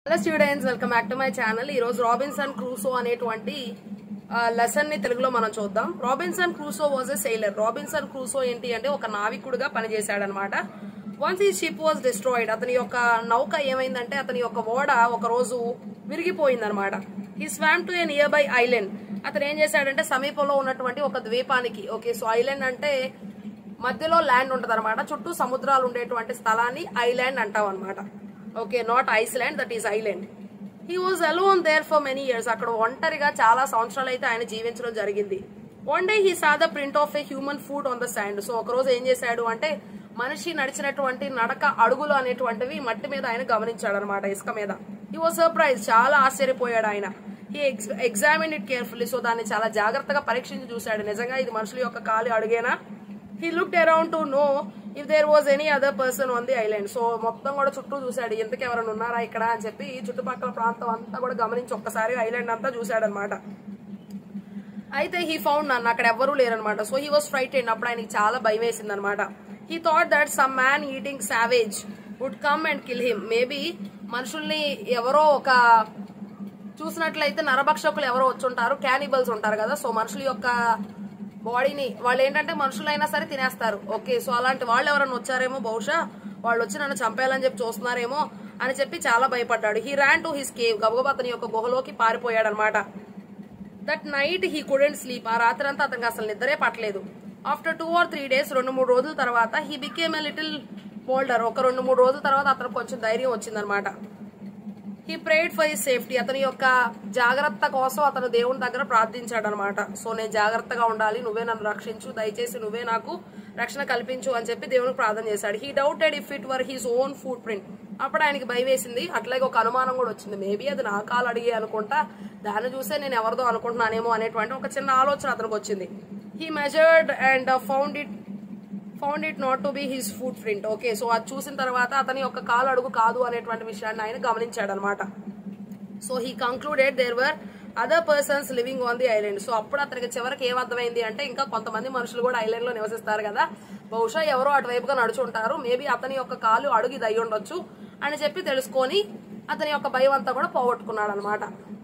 hello students welcome back to my channel ఈ రోజు Robinson Crusoe అనేటువంటి లెసన్ ని తెలుగులో మనం చూద్దాం Robinson Crusoe was a sailor Robinson Crusoe ఏంటి అంటే ఒక నావికుడుగా పనిచేశాడనమాట వన్స్ ఈ షిప్ వాజ్ డిస్ట్రాయిడ్ అతని యొక్క నౌక ఏమైందంటే అతని యొక్క ఓడ ఒక రోజు విరిగిపోయిందనమాట ఈ swam to a nearby island అతను ఏం చేశాడంటే సమీపంలో ఉన్నటువంటి ఒక ద్వీపానికి ఓకే సో ఐలాండ్ అంటే మధ్యలో ల్యాండ్ ఉంటది చుట్టూ సముద్రాలు ఉండేటువంటి స్థలాన్ని ఐలాండ్ అంటాం అనమాట okay not Iceland that is island he was alone there for many years అక్కడ ఒంటరిగా చాలా సంవత్సరాలు అయితే ఆయన జీవించడం జరిగింది one day he saw the print of a human foot on the sand so ఒక రోజు ఏం చేశాడు అంటే మనిషి నడిచినటువంటి నడక అడుగులు అనేటువంటివి మట్టి మీద ఆయన గమనించాడు అనమాట ఇసుక మీద హీ వాజ్ సర్ప్రైజ్ చాలా ఆశ్చర్యపోయాడు ఆయన he examine it carefully so దాన్ని చాలా జాగ్రత్తగా పరీక్షించి చూశాడు నిజంగా ఇది మనుషుల యొక్క కాలి అడుగేనా he look around to know if there was any other person on the island so మొత్తం కూడా చుట్టూ చూశాడు ఎందుకు ఎవరైనా ఉన్నారా ఇక్కడ అని చెప్పి చుట్టుపక్కల ప్రాంతం అంతా కూడా గమనించి ఒక్కసారి ఐలాండ్ అంతా చూశాడు అనమాట అయితే హీ ఫౌండ్ నన్ను అక్కడ ఎవ్వరూ లేరనమాట సో హీ వాస్ ఫ్రైటెడ్ అప్పుడు ఆయనకి చాలా భయం వేసింది అనమాట he thought that some man eating savage would come and kill him maybe మనుషుల్ని ఎవరో ఒక చూసినట్లయితే నరభక్షకులు ఎవరో వచ్చుంటారు క్యానిబల్స్ ఉంటారు కదా సో మనుషుల యొక్క బాడీని వాళ్ళు ఏంటంటే మనుషులైనా సరే తినేస్తారు ఓకే సో అలాంటి వాళ్ళు ఎవరైనా వచ్చారేమో బహుశా వాళ్ళు వచ్చి నన్ను చంపేయాలని చెప్పి చూస్తున్నారేమో అని చెప్పి చాలా భయపడ్డాడు he ran to his cave గబగబా అతని యొక్క గుహలోకి పారిపోయాడు అనమాట that night he couldn't sleep ఆ రాత్రి అంతా అతనికి అసలు నిద్రే పట్టలేదు after two or three days రెండు మూడు రోజుల తర్వాత he became a little bolder ఒక రెండు మూడు రోజుల తర్వాత అతనికి కొంచెం ధైర్యం వచ్చిందనమాట he prayed for his safety అతని యొక్క జాగ్రత్త కోసం అతను దేవుని దగ్గర ప్రార్థించాడు అనమాట సో నేను జాగ్రత్తగా ఉండాలి నువ్వే నన్ను రక్షించు దయచేసి నువ్వే నాకు రక్షణ కల్పించు అని చెప్పి దేవునికి ప్రార్థన చేశాడు he doubted if it were his own footprint అప్పుడు ఆయనకి భయం వేసింది అట్లాగే ఒక అనుమానం కూడా వచ్చింది మేబీ అది నా కాలు అడిగే అనుకుంటా దాన్ని చూసే నేను ఎవరిదో అనుకుంటున్నానేమో అనేటువంటి ఒక చిన్న ఆలోచన అతనికి వచ్చింది he measured and found it found it not to be his footprint okay so అది చూసిన తర్వాత అతని యొక్క కాలు అడుగు కాదు అనేటువంటి విషయాన్ని ఆయన గమనించాడు అనమాట so he concluded there were other persons living on the island so అప్పుడు అతనికి చివరికి ఏమర్థమైంది అంటే ఇంకా కొంతమంది మనుషులు కూడా ఐలాండ్ లో నివసిస్తారు కదా బహుశా ఎవరో అటువైపుగా నడుచుంటారు మేబీ అతని యొక్క కాలు అడుగు ఇది అయి ఉండొచ్చు అని చెప్పి తెలుసుకొని అతని యొక్క భయం అంతా కూడా పోగొట్టుకున్నాడు అనమాట